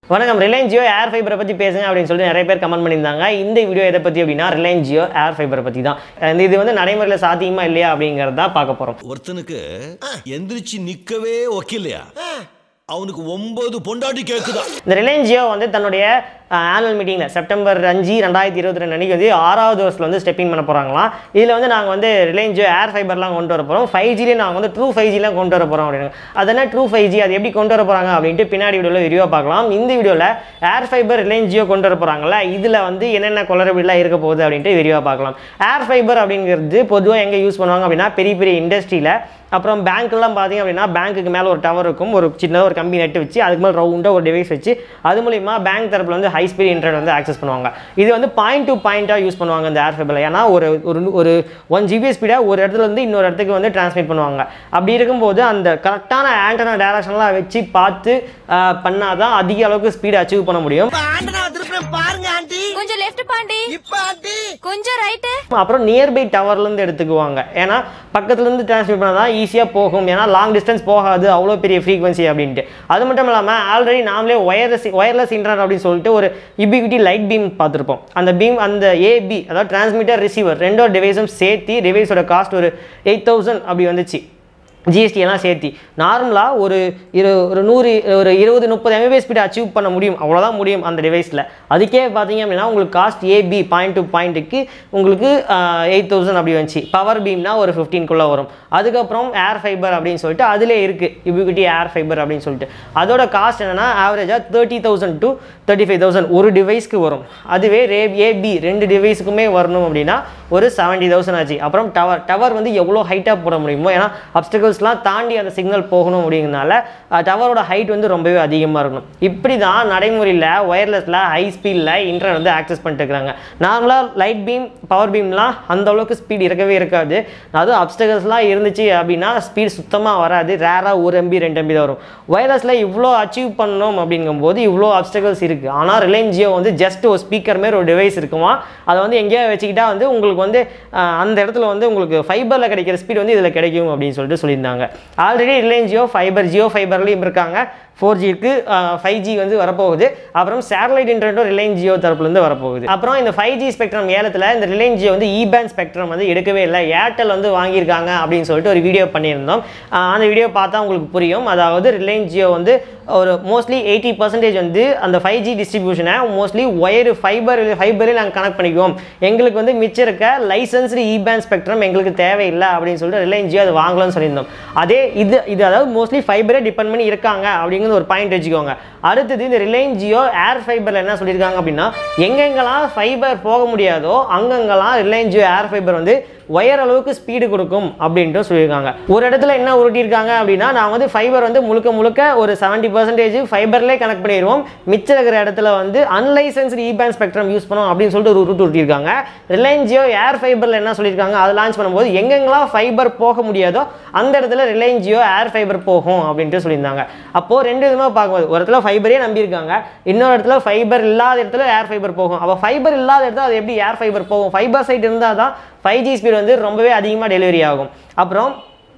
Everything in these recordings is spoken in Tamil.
வணக்கம் ரிலையன்ஸ் ஜியோ ஏர் ஃபைபரை பற்றி பேசுங்க அப்படின்னு சொல்லிட்டு நிறைய பேர் கமெண்ட் பண்ணியிருந்தாங்க இந்த வீடியோ எதை பற்றி அப்படின்னா ரிலையன்ஸ் ஜியோ ஏர் ஃபைபரை பற்றி தான் இந்த இது வந்து நடைமுறையில் சாத்தியமா இல்லையா அப்படிங்கிறது தான் பார்க்க போகிறோம் ஒருத்தனுக்கு எந்திரிச்சு நிக்கவே ஒக்கில்லையா அவனுக்கு ஒன்பது பொண்டாட்டி கேக்குதான் இந்த ரிலையன்ஸ் ஜியோ வந்து தன்னுடைய ஆனுவல் மீட்டிங்கில் செப்டம்பர் அஞ்சு ரெண்டாயிரத்தி இருபத்தி ரெண்டு அன்றைக்கி வந்து ஆறாவது வருஷத்தில் வந்து ஸ்டெப்பிங் பண்ண போகிறாங்களாம் இதில் வந்து நாங்கள் வந்து ரிலையன்ஸ் ஜியோ ஏர் ஃபைபர்லாம் கொண்டு வர போகிறோம் ஃபைவ் ஜிலேயே நாங்கள் வந்து ட்ரூ ஃபைவ் ஜிலாம் கொண்டு வர போகிறோம் அப்படின்னு அது என்ன ட்ரூ ஃபைவ் ஜி அது எப்படி கொண்டு வர போகிறாங்க அப்படின்ட்டு பின்னாடி வீடியோவில் விரிவாக பார்க்கலாம் இந்த வீடியோவில் ஏர் ஃபைபர் ரிலையன்ஸ் ஜியோ கொண்டு வர போகிறாங்கல்ல இதில் வந்து என்னென்ன கொலரபிளாக இருக்க போகுது அப்படின்ட்டு விரிவாக பார்க்கலாம் ஏர் ஃபைபர் அப்படிங்கிறது பொதுவாக எங்கே யூஸ் பண்ணுவாங்க அப்படின்னா பெரிய பெரிய இண்டஸ்ட்ரியில் அப்புறம் பேங்க்லாம் பார்த்தீங்க அப்படின்னா பேங்க்குக்கு மேலே ஒரு டவர் இருக்கும் ஒரு சின்னதாக ஒரு கம்பி நட்டு வச்சு அதுக்கு மேலே ரவுண்டாக ஒரு டிவைஸ் வச்சு அது மூலிமா பேங்க் தரப்பில் வந்து ஹை ஸ்பீட் இன்டர்நெட் வந்து ஆக்சஸ் பண்ணுவாங்க இது வந்து பாயிண்ட் டு பாயிண்ட்டாக யூஸ் பண்ணுவாங்க இந்த ஏர் ஃபைபரில் ஏன்னா ஒரு ஒரு ஒரு ஒன் ஜிபி ஸ்பீடை ஒரு இடத்துல இருந்து இன்னொரு இடத்துக்கு வந்து டிரான்ஸ்மிட் பண்ணுவாங்க அப்படி இருக்கும்போது அந்த கரெக்டான ஆண்டனா டேரக்ஷன்லாம் வச்சு பார்த்து பண்ணால் தான் அதிக அளவுக்கு ஸ்பீடை அச்சீவ் பண்ண முடியும் ஆண்டனா திருப்பேன் பாருங்க ஆண்டி கொஞ்சம் லெஃப்ட் பாண்டி இப்ப ஆண்டி கொஞ்சம் ரைட்டு அப்புறம் நியர்பை டவர்லேருந்து எடுத்துக்குவாங்க ஏன்னா பக்கத்துலேருந்து டிரான்ஸ்மிட் பண்ணால் தான் ஈஸியாக போகும் ஏன்னா லாங் டிஸ்டன்ஸ் போகாது அவ்வளோ பெரிய ஃப்ரீக்வன்சி அப்படின்ட்டு அது மட்டும் இல்லாமல் ஆல்ரெடி நாமளே ஒயர்லெஸ் ஒயர்லெஸ் இன்டர்நெட் அப்படின்னு சொல்லிட்டு ஒரு இபிகிட்டி லைட் பீம் பார்த்துருப்போம் அந்த பீம் அந்த ஏபி அதாவது டிரான்ஸ்மிட்டர் ரிசீவர் ரெண்டோ டிவைஸும் சேர்த்து டிவைஸோட காஸ்ட் ஒரு எயிட் தௌசண்ட் அப்படி வந்துச்சு ஜிஎஸ்டி எல்லாம் சேர்த்து நார்மலாக ஒரு இரு ஒரு நூறு ஒரு இருபது முப்பது எம்பிபிஎஸ் ஸ்பீட் அச்சீவ் பண்ண முடியும் அவ்வளோதான் முடியும் அந்த டிவைஸில் அதுக்கே பார்த்தீங்க அப்படின்னா உங்களுக்கு காஸ்ட் ஏபி பாயிண்ட் டு பாயிண்ட்டுக்கு உங்களுக்கு எயிட் தௌசண்ட் அப்படி வந்துச்சு பவர் பீம்னா ஒரு ஃபிஃப்டீன்குள்ளே வரும் அதுக்கப்புறம் ஏர் ஃபைபர் அப்படின்னு சொல்லிட்டு அதிலே இருக்குது இபிகிட்டி ஏர் ஃபைபர் அப்படின்னு சொல்லிட்டு அதோட காஸ்ட் என்னன்னா ஆவரேஜாக thirty thousand to thirty five thousand ஒரு டிவைஸ்க்கு வரும் அதுவே ரே ஏபி ரெண்டு டிவைஸுக்குமே வரணும் அப்படின்னா ஒரு செவன்ட்டி தௌசண்ட் ஆச்சு அப்புறம் டவர் டவர் வந்து எவ்வளோ ஹைட்டாக போட முடியுமோ ஏன்னா அப்டிகல்ஸ்லாம் தாண்டி அந்த சிக்னல் போகணும் அப்படிங்கிறனால டவரோட ஹைட் வந்து ரொம்பவே அதிகமாக இருக்கணும் இப்படி தான் நடைமுறையில் ஒயர்லெஸில் ஹை ஸ்பீடில் இன்டர்நெட் வந்து ஆக்சஸ் பண்ணிட்டு இருக்கிறாங்க நார்மலாக லைட் பீம் பவர் பீம்லாம் அந்த அளவுக்கு ஸ்பீட் இருக்கவே இருக்காது அதுவும் அப்டிகல்ஸ்லாம் இருந்துச்சு அப்படின்னா ஸ்பீட் சுத்தமாக வராது ரேராக ஒரு எம்பி ரெண்டு எம்பி தான் வரும் ஒயர்லெஸில் இவ்வளோ அச்சீவ் பண்ணணும் அப்படிங்கும்போது இவ்வளோ அப்டிகல்ஸ் இருக்குது ஆனால் ரிலையன்ஸ் ஜியோ வந்து ஜஸ்ட் ஒரு ஸ்பீக்கர் மாரி ஒரு டிவைஸ் இருக்குமா அதை வந்து எங்கேயோ வச்சுக்கிட்டா வந்து உங்களுக்கு வந்து அஹ், அந்த இடத்துல வந்து உங்களுக்கு ஃபைபரில் கிடைக்கிற ஸ்பீட் வந்து இதில் கிடைக்கும் அப்படின்னு சொல்லிட்டு சொல்லியிருந்தாங்க already Reliance Jio fiber Jio ஃபைபர்லேயும் இருக்காங்க ஃபோர் ஜிக்கு ஃபைவ் ஜி வந்து வரப்போகுது அப்புறம் சேட்டலைட் இன்டர்நெட்டும் ரிலையன்ஸ் ஜியோ தரப்புலேருந்து வரப்போகுது அப்புறம் இந்த ஃபைவ் ஜி ஸ்பெக்ட்ரம் ஏலத்தில் இந்த ரிலையன்ஸ் ஜியோ வந்து இ பேண்ட் ஸ்பெக்ட்ரம் வந்து எடுக்கவே இல்லை ஏர்டெல் வந்து வாங்கியிருக்காங்க அப்படின்னு சொல்லிட்டு ஒரு வீடியோ பண்ணியிருந்தோம் அஹ், அந்த வீடியோ பார்த்தா உங்களுக்கு புரியும் அதாவது ரிலையன்ஸ் ஜியோ வந்து ஒரு மோஸ்ட்லி எயிட்டி பர்சன்டேஜ் வந்து அந்த ஃபைவ் ஜி டிஸ்ட்ரிபியூஷனை மோஸ்ட்லி ஒயர் ஃபைபர் ஃபைபரே நாங்கள் கனெக்ட் பண்ணிக்குவோம் எங்களுக்கு வந்து மிச்சம் இருக்க லைசன்ஸ்டு இ பேண்ட் ஸ்பெக்ட்ரம் எங்களுக்கு தேவையில்லை அப்படின்னு சொல்லிட்டு ரிலையன்ஸ் ஜியோ அது வாங்கலாம்னு சொல்லியிருந்தோம் அதே இது இது அதாவது மோஸ்ட்லி ஃபைபரே டிபெண்ட் பண்ணி இருக்காங்க அப்படிங்கிறது ஒரு பாயிண்ட் வச்சுக்கோங்க அடுத்தது இந்த ரிலையன்ஸ் ஜியோ ஏர் ஃபைபரில் என்ன சொல்லியிருக்காங்க அப்படின்னா எங்கெங்கெல்லாம் ஃபைபர் போக முடியாதோ அங்கங்கெல்லாம் ரிலையன்ஸ் ஜியோ ஏர் ஃபைபர் வந்து ஒயர் அளவுக்கு ஸ்பீடு கொடுக்கும் அப்படின்ட்டு சொல்லியிருக்காங்க ஒரு இடத்துல என்ன உருட்டியிருக்காங்க அப்படின்னா நான் வந்து ஃபைபர் வந்து முழுக்க முழுக்க ஒரு செவன்ட்டி பர்சன்டேஜ் ஃபைபர்லேயே கனெக்ட் பண்ணிடுவோம் மிச்சம் இருக்கிற இடத்துல வந்து unlicensed E band spectrum use பண்ணோம் அப்படின்னு சொல்லிட்டு ஒரு ரூட் உருட்டியிருக்காங்க ரிலையன்ஸ் ஜியோ ஏர் ஃபைபரில் என்ன சொல்லியிருக்காங்க அதை லான்ச் பண்ணும்போது எங்கெங்கெல்லாம் ஃபைபர் போக முடியாதோ அந்த இடத்துல ரிலையன்ஸ் ஜியோ ஏர் ஃபைபர் போகும் அப்படின்ட்டு சொல்லியிருந்தாங்க அப்போது ரெண்டு விதமாக பார்க்கும்போது ஒரு இடத்துல ஃபைபரே நம்பியிருக்காங்க இன்னொரு இடத்துல ஃபைபர் இல்லாத இடத்துல ஏர் ஃபைபர் போகும் அப்போ ஃபைபர் இல்லாத இடத்துல அது எப்படி ஏர் ஃபைபர் போகும் ஃபைபர் சைட் இருந்தால் தான் ஃபைவ் ஜி ஸ்பீட் வந்து ரொம்பவே அதிகமாக டெலிவரி ஆகும் அப்புறம்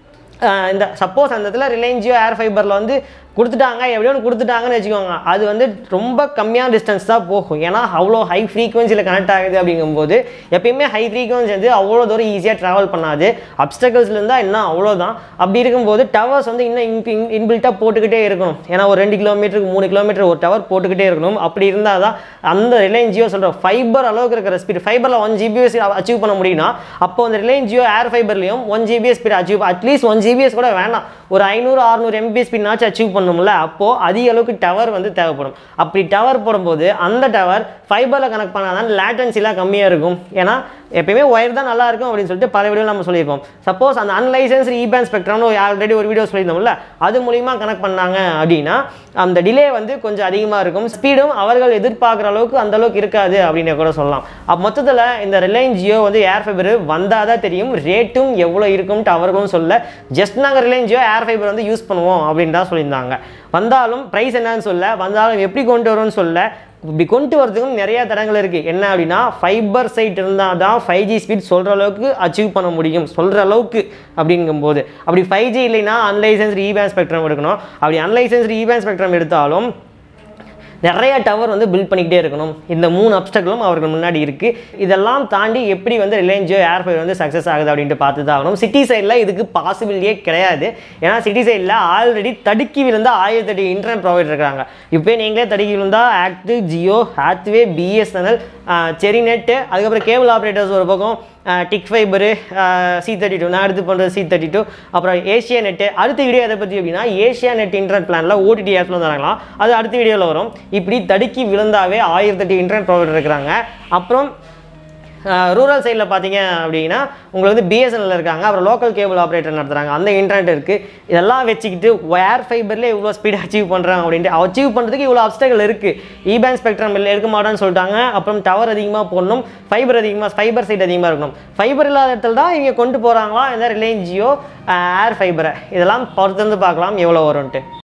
அஹ் இந்த சப்போஸ் அந்த இடத்துல ரிலையன்ஸ் ஜியோ ஏர் ஃபைபரில் வந்து கொடுத்துட்டாங்க எப்படியோ ஒன்று கொடுத்துட்டாங்கன்னு வச்சுக்கோங்க அது வந்து ரொம்ப கம்மியான டிஸ்டன்ஸ் தான் போகும் ஏன்னா அவ்வளோ ஹை ஃப்ரீக்வன்சியில் கனெக்ட் ஆகுது அப்படிங்கும்போது எப்பயுமே ஹை ஃப்ரீக்வன்சி வந்து அவ்வளோ தூரம் ஈஸியாக ட்ராவல் பண்ணாது அப்டக்கல்ஸ்ல இருந்தால் இன்னும் அவ்வளோதான் அப்படி இருக்கும்போது டவர்ஸ் வந்து இன்னும் இன்பில்ட்டாக போட்டுக்கிட்டே இருக்கணும் ஏன்னா ஒரு ரெண்டு கிலோமீட்டருக்கு மூணு கிலோமீட்டர் ஒரு டவர் போட்டுக்கிட்டே இருக்கணும் அப்படி இருந்தால் தான் அந்த ரிலையன்ஸ் ஜியோ சொல்கிற ஃபைபர் அளவுக்கு இருக்கிற ஸ்பீட் ஃபைபரில் ஒன் ஜிபிஎஸ் அச்சீவ் பண்ண முடியும்னா அப்போ அந்த ரிலையன்ஸ் ஜியோ ஏர் ஃபைபர்லையும் one Gbps speed achieve at least one Gbps கூட வேண்டாம் ஒரு ஐநூறு அறுநூறு எம்பிஎஸ் ஸ்பீட்னாச்சும் அச்சீவ் பண்ணணும்ல அப்போது அதிக அளவுக்கு டவர் வந்து தேவைப்படும் அப்படி டவர் போடும்போது அந்த டவர் ஃபைபரில் கனெக்ட் பண்ணால் தான் லேட்டன்சிலாம் கம்மியாக இருக்கும் ஏன்னா எப்பயுமே ஒயர் தான் நல்லா இருக்கும் அப்படின்னு சொல்லிட்டு பல வீடியோ நம்ம சொல்லியிருக்கோம் சப்போஸ் அந்த அன்லைசன்ஸ் இ பேண்ட் ஸ்பெக்ட்ரம்னு ஆல்ரெடி ஒரு வீடியோ சொல்லியிருந்தோம்ல அது மூலிமா கனெக்ட் பண்ணாங்க அப்படின்னா அந்த டிலே வந்து கொஞ்சம் அதிகமாக இருக்கும் ஸ்பீடும் அவர்கள் எதிர்பார்க்குற அளவுக்கு அந்த அளவுக்கு இருக்காது அப்படின்னு கூட சொல்லலாம் அப்போ மொத்தத்தில் இந்த ரிலையன்ஸ் ஜியோ வந்து ஏர் ஃபைபர் வந்தால் தான் தெரியும் ரேட்டும் எவ்வளோ இருக்கும்ட்டு அவர்களும் சொல்ல ஜஸ்ட் நாங்கள் ரிலையன்ஸ் ஜியோ ஏர் ஃபைபர் வந்து யூஸ் பண்ணுவோம் அப்படின்னு தான் சொல்லியிருந்தாங்க வந்தாலும் ப்ரைஸ் என்னன்னு சொல்ல வந்தாலும் எப்படி கொண்டு வரும்னு சொல்ல இப்படி கொண்டு வரதுக்கும் நிறைய தடங்கள் இருக்குது என்ன அப்படின்னா ஃபைபர் சைட் இருந்தால் தான் ஃபைவ் ஜி ஸ்பீட் சொல்கிற அளவுக்கு அச்சீவ் பண்ண முடியும் சொல்கிற அளவுக்கு அப்படிங்கும்போது அப்படி ஃபைவ் ஜி இல்லைன்னா அன்லைசன்ஸ்டு இ பேண்ட் ஸ்பெக்ட்ரம் எடுக்கணும் அப்படி அன்லைசன்ஸ்டு இ பேண்ட் ஸ்பெக்ட்ரம் எடுத்தாலும் நிறைய டவர் வந்து பில்ட் பண்ணிக்கிட்டே இருக்கணும் இந்த மூணு அப்டக்களும் அவர்கள் முன்னாடி இருக்குது இதெல்லாம் தாண்டி எப்படி வந்து ரிலையன்ஸ் ஜியோ ஏர்ஃபைர் வந்து சக்ஸஸ் ஆகுது அப்படின்ட்டு பார்த்து தான் ஆகணும் சிட்டி சைடில் இதுக்கு பாசிபிலிட்டியே கிடையாது ஏன்னா சிட்டி சைடில் ஆல்ரெடி தடுக்கி விழுந்த ஆயிரத்தெட்டு இன்டர்நெட் ப்ரொவைடர் இருக்காங்க இப்போ நீங்களே தடுக்கி விழுந்தா ஆக்ட் ஜியோ ஹாத்வே பிஎஸ்என்எல் செரிநெட்டு அதுக்கப்புறம் கேபிள் ஆப்ரேட்டர்ஸ் ஒரு பக்கம் டிக் ஃபைபரு சி தேர்ட்டி டூ நான் அடுத்து பண்ணுறது சி தேர்ட்டி டூ அப்புறம் ஏஷியா நெட்டு அடுத்த வீடியோ எதை பற்றி அப்படின்னா ஏஷியா நெட் இன்டர்நெட் பிளானில் ஓடிடி ஆப்ஸ்லாம் தராங்களாம் அது அடுத்த வீடியோவில் வரும் இப்படி தடுக்கி விழுந்தாவே ஆயிரத்தெட்டு இன்டர்நெட் ப்ரொவைடர் இருக்கிறாங்க அப்புறம் ரூரல் சைடில் பார்த்தீங்க அப்படின்னா உங்களுக்கு வந்து பிஎஸ்என்எல் இருக்காங்க அப்புறம் லோக்கல் கேபிள் ஆப்ரேட்டர் நடத்துகிறாங்க அந்த இன்டர்நெட் இருக்குது இதெல்லாம் வச்சுக்கிட்டு ஒயர் ஃபைபர்லேயே இவ்வளோ ஸ்பீட் அச்சீவ் பண்ணுறாங்க அப்படின்ட்டு அச்சீவ் பண்ணுறதுக்கு இவ்வளோ அப்டகல் இருக்குது இபேன் ஸ்பெக்ட்ரம் இல்லை எடுக்க மாட்டோம்னு சொல்லிட்டாங்க அப்புறம் டவர் அதிகமாக போடணும் ஃபைபர் அதிகமாக ஃபைபர் சைட் அதிகமாக இருக்கணும் ஃபைபர் இல்லாத இடத்துல தான் இங்கே கொண்டு போகிறாங்களா இந்த ரிலையன்ஸ் ஜியோ ஏர் ஃபைபரை இதெல்லாம் பொறுத்திருந்து பார்க்கலாம் எவ்வளோ வரும்ன்ட்டு